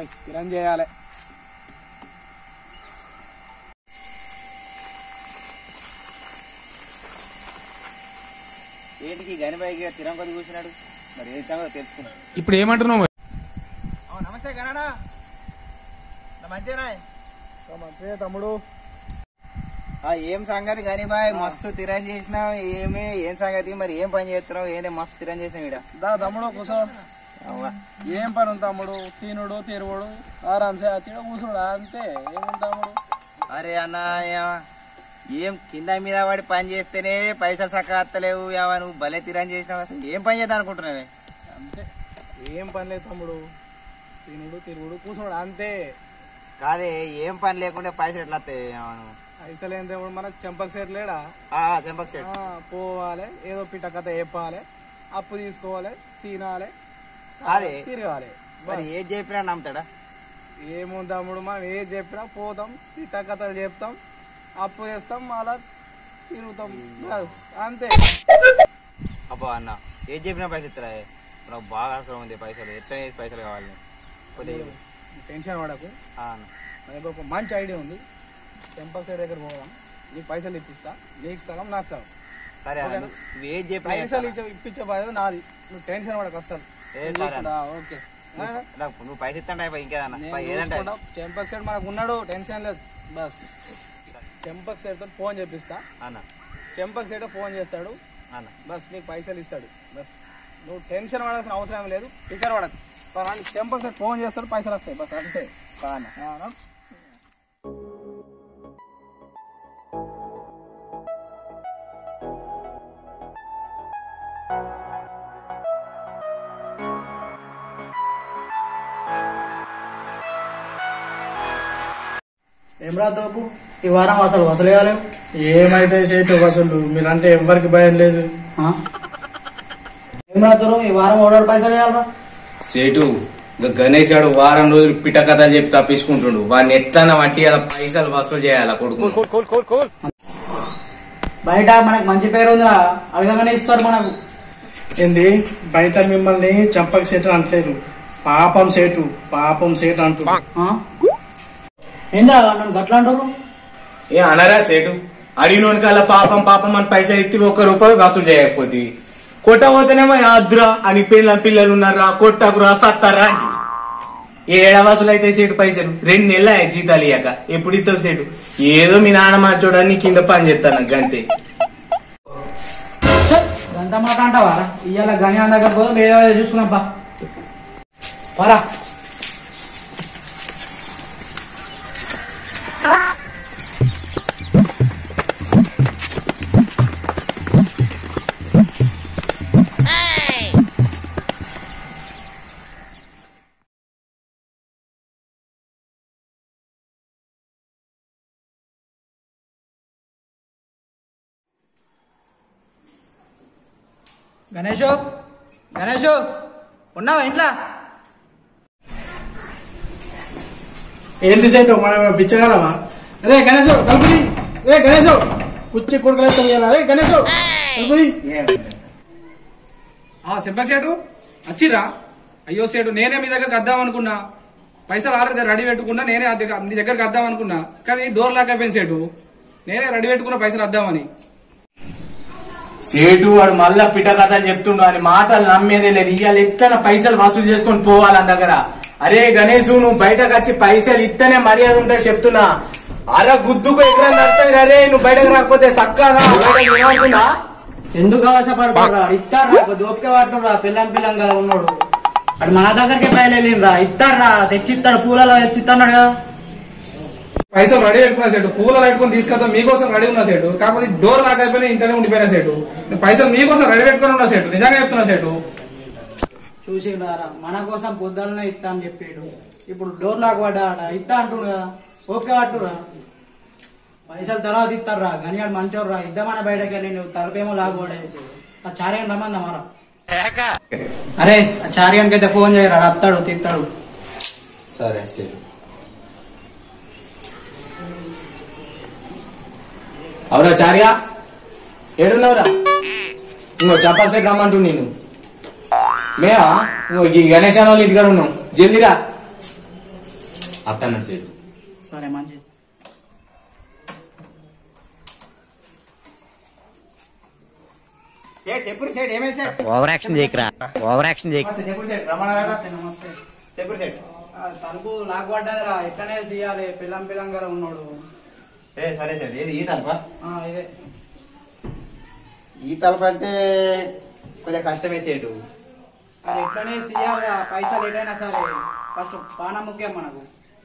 తిరం చేయాలి ఏంటికి గనిబాయికి తిరం కొద్ది కూర్చున్నాడు మరి ఏం సంగతి తెలుసుకున్నాడు ఇప్పుడు ఏమంటున్నావు నమస్తే గనాడా మంచిగా మంచిదే తమ్ముడు ఏం సంగతి గనిబాయ్ మస్తు తిరం చేసినావు ఏమి ఏం సంగతి మరి ఏం పని చేస్తున్నావు ఏంది మస్తు తిరం చేసినావు ఈడ దా తమ్ముడు కూర్చో ఏం పని ఉంది తమ్ముడు తినుడు తిరుగుడు ఆరాంసే అచ్చి కూర్చుడు అంతే ఏముంది తమ్ముడు అరే అన్న ఏమ- ఏం కింద మీద పడి పని చేస్తేనే పైసలు చక్కగా వస్తలేవు ఏమా నువ్వు భలే తిరం చేసినావు అసలు ఏం పని చేద్దాం అనుకుంటున్నావే అంతే ఏం పని లేదు తమ్ముడు తినుడు తిరుగుడు కూర్చుడు అంతే కాదే ఏం పని లేకుంటే పైసలు ఎట్లా వస్తాయి ఏమా నువ్వు పైసలు ఏం తమ్ముడు మనకు చెంపక సెట్ లేడా ఆ, చెంపక్ సెట్ ఆ, పోవాలి ఏదో పిట్ట కథ చెప్పాలి అప్పు తీసుకోవాలి తినాలి కాదే తిరగాలి మరి ఏది చెప్పినా నమ్ముతాడా ఏముంది తమ్ముడు మనం ఏది చెప్పినా పోతాం పిట్ట కథలు చెప్తాం అప్పు చేస్తాం మళ్ళా తిరుగుతాం బస్ అంతే అబ్బా అన్న ఏది చెప్పినా పైసలు ఇస్తారా నాకు బాగా అవసరం ఉంది పైసలు ఎట్లా చేసి పైసలు కావాలి కొద్దిగా ఇవ్వు. టెన్షన్ పడకు ఆ అన్న నా దగ్గర ఒక మంచి ఐడియా ఉంది టెంపల్ సైడ్ దగ్గర పోదాం నీకు పైసలు ఇప్పిస్తా నీకు సగం నాకు సగం సరే అన్న ఓకేనా? నువ్వు ఏది చెప్పినా పైసలు చేస్తాను. ఇచ్చే ఇప్పించే బాధ్యత నాది నువ్వు టెన్షన్ పడకు అస్సలు ఏ సరే అన్న. ఓకే నాకు నువ్వు పైసలు ఇస్తాంటే అయిపోయి ఇంకేదన్నా పై ఏదంటే అది. చెంపక్ సైడ్ మనకు ఉన్నాడు టెన్షన్ లేదు బస్ చెంపక్ సైడ్ తో ఫోన్ చేపిస్తా అన్న చెంపక్ సైడ్ ఫోన్ చేస్తాడు అన్న బస్ నీకు పైసలు ఇస్తాడు బస్ నువ్వు టెన్షన్ పడాల్సిన అవసరం లేదు ఫికర్ పడదు చెంపక్ సైడ్ ఫోన్ చేస్తాడు పైసలు వస్తాయి బస్ అంతే అన్న ఆ, ఏమరా తోపు ఈ వారం అసలు వసలేయాలేం ఏమైతే సేటు అసలు మీరంటే ఎవరికి భయం లేదు ఏమరా దూరం ఈ వారం ఓడర్ పైసలు వేయాలరా సేటు ఇంకా గణేష్ గారు వారం రోజులు పిట్ట కథలు చెప్పి తప్పించుకుంటుండు వాడిని ఎట్లా వట్టి అలా పైసలు వసూలు చేయాలి కొడుకు బయట మనకు మంచి పేరు ఉందిరా అడగగానే ఇస్తారు మనకు ఏంది బయట మిమ్మల్ని చంపక సేటు అంటలేరు పాపం సేటు పాపం సేటు అంటున్నారు ఆ? ఏందిరా నన్ను గట్లా అంటారు ఏ అనరా సేటు అడిగినోనికి అలా పాపం పాపం అని పైసలు ఇచ్చి ఒక్క రూపాయి వసూలు చేయకపోతే కొట్టబోతేనేమో అద్దురా అని పిల్లల పిల్లలు ఉన్నారా కొట్టకురా సత్తారా అని ఏడ వసూలు అయితే సేటు పైసలు రెండు నెలలు అయ్యాయి జీతాలు ఇయ్యాక ఎప్పుడు ఇస్తావు సేటు ఏదో మీ నాన్న మార్చోడని కింద పని చేస్తాను గంతే ఎంత మాట అంటావా ఇవాళ గని దగ్గర పోదాం ఏదో ఏదో చూసుకున్నాం పా పరా గణేషు గణేషు ఉన్నావా ఇంట్లో ఏంది సేటు మనం పిచ్చగలమా అరే గణేష్ తలుపుది రే గణేష్ కుచ్చి కొడుకులైతే రే గణేష్ తలుపుది చెప్పక సేటు వచ్చిరా అయ్యో సేటు నేనే మీ దగ్గరకు వద్దాం అనుకున్నా పైసలు ఆల్రెడీ రెడీ పెట్టుకున్నా నేనే ఆ దగ్గర- మీ దగ్గరకు వద్దాం అనుకున్నా కానీ డోర్ లాక్ అయిపోయింది సేటు నేనే రెడీ పెట్టుకున్నా పైసలు వద్దామని సేటు వాడు మళ్ళా పిట కథలు చెప్తుండు అని మాటలు నమ్మేదే లేదు ఇవాళ ఎట్లా పైసలు వసూలు చేసుకొని పోవాలి అని దగ్గర అరే గణేష్ నువ్వు బయటకు వచ్చి పైసలు ఇస్తేనే మర్యాద ఉంటుంది చెప్తున్నా అర గుద్దుకు ఎక్కడ నడుతుంది అరే నువ్వు బయటకు రాకపోతే సక్కగా బయటకు ఏమవుతుందా ఎందుకు అవసరపడతారా ఇస్తారా కొద్ది ఓపిక పట్టురా పిల్లం పిల్లం కదా ఉన్నాడు అటు మన దగ్గరికి బయలుదేరిరా ఇస్తారా తెచ్చిస్తాడు పూలలో తెచ్చిస్తున్నాడు కదా పైసలు రెడీ పెట్టుకున్న సేటు పూలలో పెట్టుకుని తీసుకొద్దాం మీకోసం రెడీ ఉన్న సేటు కాకపోతే డోర్ లాక్ అయిపోయినా ఇంటనే ఉండిపోయిన సేటు పైసలు మీకోసం రెడీ పెట్టుకుని ఉన్న సేటు నిజంగా చెప్తున్నా సేటు చూసిండారా మన కోసం పొద్దులనే ఇస్తా అని చెప్పాడు ఇప్పుడు డోర్ లాక్ పడ్డా ఇస్తా అంటుండు కదా ఓపిక పట్టురా పైసలు తర్వాత ఇస్తారా గనియాడు మంచోడు రా ఇద్దామని బయటకి వెళ్ళి నువ్వు తలపేమో లాగోడే ఆ చార్యాన్ని రమ్మందా మరా అరే ఆ చార్యానికి అయితే ఫోన్ చేయరా అత్తాడు తిత్తాడు సరే సేటు అవునా చార్య ఏడున్నావురా ఇంకో చంపా సెట్ రమ్మంటు నేను మేమా ఇంకో ఈ గణేష్ అన్న వాళ్ళు ఇంటికాడ ఉన్నాం జల్దిరా అత్తన్నాడు సేటు సరే మంచిది సేట్ చెప్పుడు సేట్ ఏమైంది సేట్ ఓవర్ యాక్షన్ చేయకరా ఓవర్ యాక్షన్ చేయకు నమస్తే చెప్పుడు సేట్ రమణ గారు నమస్తే నమస్తే చెప్పుడు సేట్ ఆ, తలుపు లాగబడ్డదిరా ఎట్లనే తీయాలి పిల్లం పిల్లంగా ఉన్నాడు ఏ సరే సేట్ ఏది ఈ తలప ఆ, ఇదే ఈ తలప అంటే కొద్దిగా కష్టమే సేటు అది ఎట్లనే తీయాలిరా పైసలు ఎటైనా సరే ఫస్ట్ పాన ముఖ్యం మనకు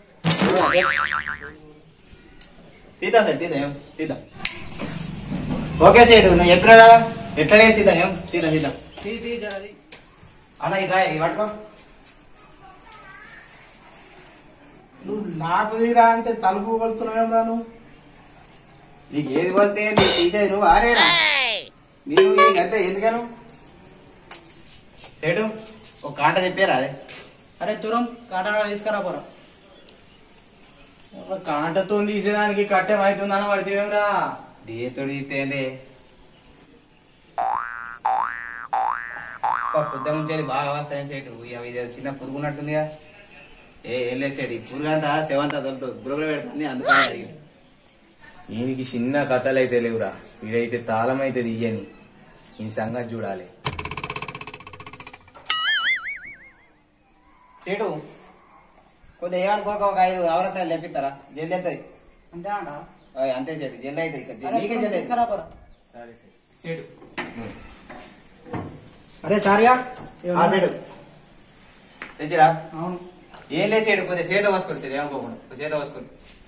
తీద్దాం సార్ తీద్దాం ఏం తీద్దాం ఓకే సేటు నువ్వు చెప్పినా కదా ఎట్లనే తీద్దాం ఏం తీద్దాం తీద్దాం తీ తీ జరది అన్న ఇట్లా ఇది పట్టుకో నువ్వు నాకు తీరా అంటే తలుపు కొలుతున్నావేం రా నువ్వు నీకు ఏది పోతే నీకు తీసేది నువ్వు ఆరేనా నీవు నీకు అంతే ఎందుకను సేటు ఒక కాంట చెప్పారా అదే అరే తురం కాటా తీసుకురా పోరా కాంటతో తీసేదానికి కట్టెం అవుతుందని పడితేవేమ్రా దీంతో తీస్తేంది పొద్దు నుంచి బాగా వస్తాయి సేటు ఇక ఇది చిన్న పురుగు ఉన్నట్టుందిగా ఏ ఏం లేదు సేటు ఈ పురుగు అంతా సెవంతా తొలుతుంది బురుగులు పెడుతుంది అందుకని అడిగి ఈయనకి చిన్న కథలు అయితే లేవురా వీడైతే తాళం అయితే తీయని ఈ సంగతి చూడాలి సేటు కొద్దిగా ఏమనుకోక ఒక ఐదు అవరత్నాలు లేపిస్తారా జల్ది అవుతుంది అంతే అంట ఓయ్, అంతే సేటు జల్ది అవుతుంది ఇక్కడ అరే నీకే తురం జల్ది తీసుకురా పోరా సరే సేటు అరే చార్యా ఆ సేటు తెచ్చిరా అవును ఏం లేదు సేటు కొద్దిగా సేట పోసుకోండి సేటు ఏమనుకోకుండా ఒక సేట పోసుకోండి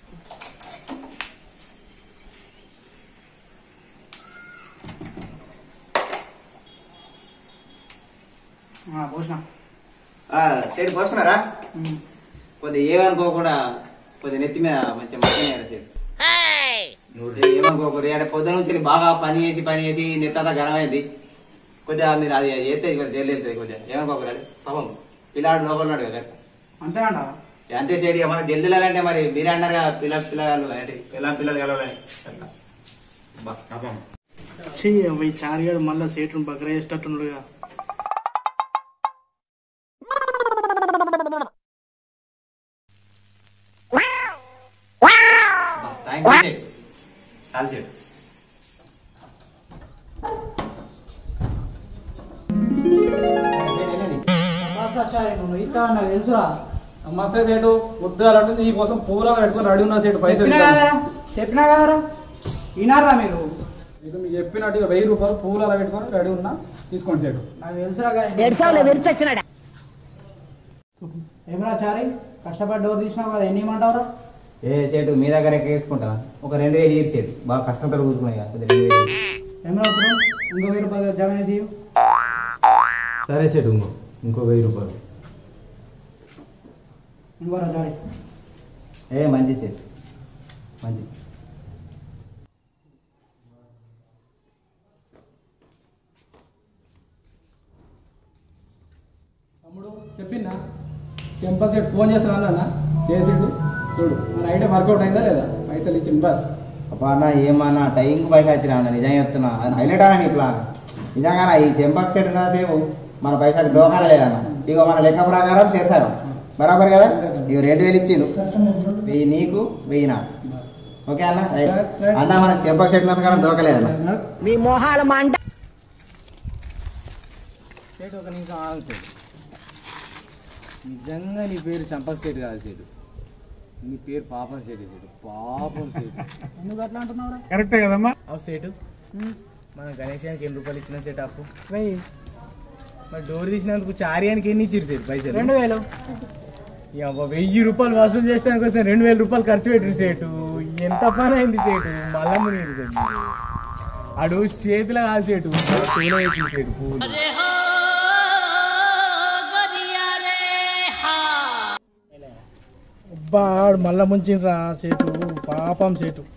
ఆ, భూషణ ఆ, సేటు పోసుకున్నారా కొద్దిగా ఏమనుకోకుండా కొద్దిగా నెత్తి మీద మంచిగా మధ్య సేటు నువ్వు ఏమనుకోకూడదు అంటే పొద్దున నుంచి బాగా పని చేసి పని చేసి నెత్తంతా ఘనమైంది కొద్దిగా మీరు అది చేస్తే కొద్దిగా జైలు వెళ్తుంది కొద్దిగా ఏమనుకోకూడదు పాపం పిల్లాడు లోపల ఉన్నాడు కదా అంతే అంట అంతే సేడి మన జల్ది వెళ్ళాలంటే మరి మీరే అన్నారు కదా పిల్లలు పిల్లలు అంటే పిల్లలు పిల్లలు కలవాలి అట్లా బా. చెయ్యి చారిగాడు మళ్ళా సేటును బగ్ర చేసేటట్టున్నాడుగా బా, థాంక్ యూ సేటు. చాలు సేటు తమాషా చారి నువ్వు ఇస్తా నాకు తెలుసురా నమస్తే సేటు వద్దాలంటే నీ కోసం పూలను పెట్టుకుని రెడీ ఉన్నా సేటు పైసలు చెప్పినా ఇద్దాం. కదరా చెప్పినా కదరా వినారా మీరు ఇక మీకు చెప్పినట్టు ఇక వెయ్యి రూపాయలు పూలు అలా పెట్టుకొని రెడీ ఉన్నా తీసుకోండి సేటు నాకు తెలుసురా కానీ ఏమరా చారి కష్టపడి డోర్ తీసినావు కదా ఎన్ని ఇమ్మంటావురా ఏ సేటు మీ దగ్గర వేసుకుంటానా ఒక రెండు వేలు ఇయర్ సేటు బాగా కష్టంతో కూర్చుకున్నాయి కదా కొద్దిగా రెండు వేలు ఇయ్యి. ఏమరా వస్తున్నావు ఇంకో వెయ్యి రూపాయలు జమ చేసి ఇవ్వు. సరే సేటు ఇంకో ఇంకో వెయ్యి రూపాయలు ఇంకోరా చారి ఏ మంచి సేటు మంచి తమ్ముడు చెప్పిందా చెంపకి ఫోన్ చేస్తాను అన్న చేసిండు చూడు మన ఐడియా వర్కౌట్ అయిందా లేదా పైసలు ఇచ్చింది బస్ అబ్బా అన్న ఏమన్నా టైంకి పైసలు వచ్చినా అన్న నిజంగా చెప్తున్నా అది హైలైట్ అన్న నీ ప్లాన్ నిజంగా ఈ చెంపక్ సెట్ ఉన్న సేపు మన పైసలు డోకాల లేదన్న ఇక మన లెక్క ప్రకారం చేశారు బరాబర్ కదా ఇక రెండు వేలు ఇచ్చిండు వెయ్యి నీకు వెయ్యి నాకు ఓకే అన్న రైట్ అన్న మనకు చెంపక్ సెట్ ప్రకారం దోకలేదన్న సేటు ఒక నిమిషం ఆగు సేటు నిజంగా నీ పేరు చంపక సేటు కాదు సేటు నీ పేరు పాపం సేటు సేటు పాపం సేటు ఎందుకు అట్లా అంటున్నావురా కరెక్టే కదమ్మా అవు సేటు మన గణేశానికి ఎన్ని రూపాయలు ఇచ్చిన సేటు అప్పు వెయ్యి మరి డోర్ తీసినందుకు చార్యానికి ఎన్ని ఇచ్చిరు సేటు పైసలు రెండు వేలు ఇక అవ్వ వెయ్యి రూపాయలు వసూలు చేయడానికి కోసం రెండు వేల రూపాయలు ఖర్చు పెట్టిరు సేటు ఎంత పని అయింది సేటు మళ్ళా మునిగిరు సేటు మీరు. అడు చేతిలో కాదు సేటు చేతిలో పెట్టిరు సేటు పువ్వులు అబ్బా ఆడు మళ్ళా ముంచిండ్రా సేటు పాపం సేటు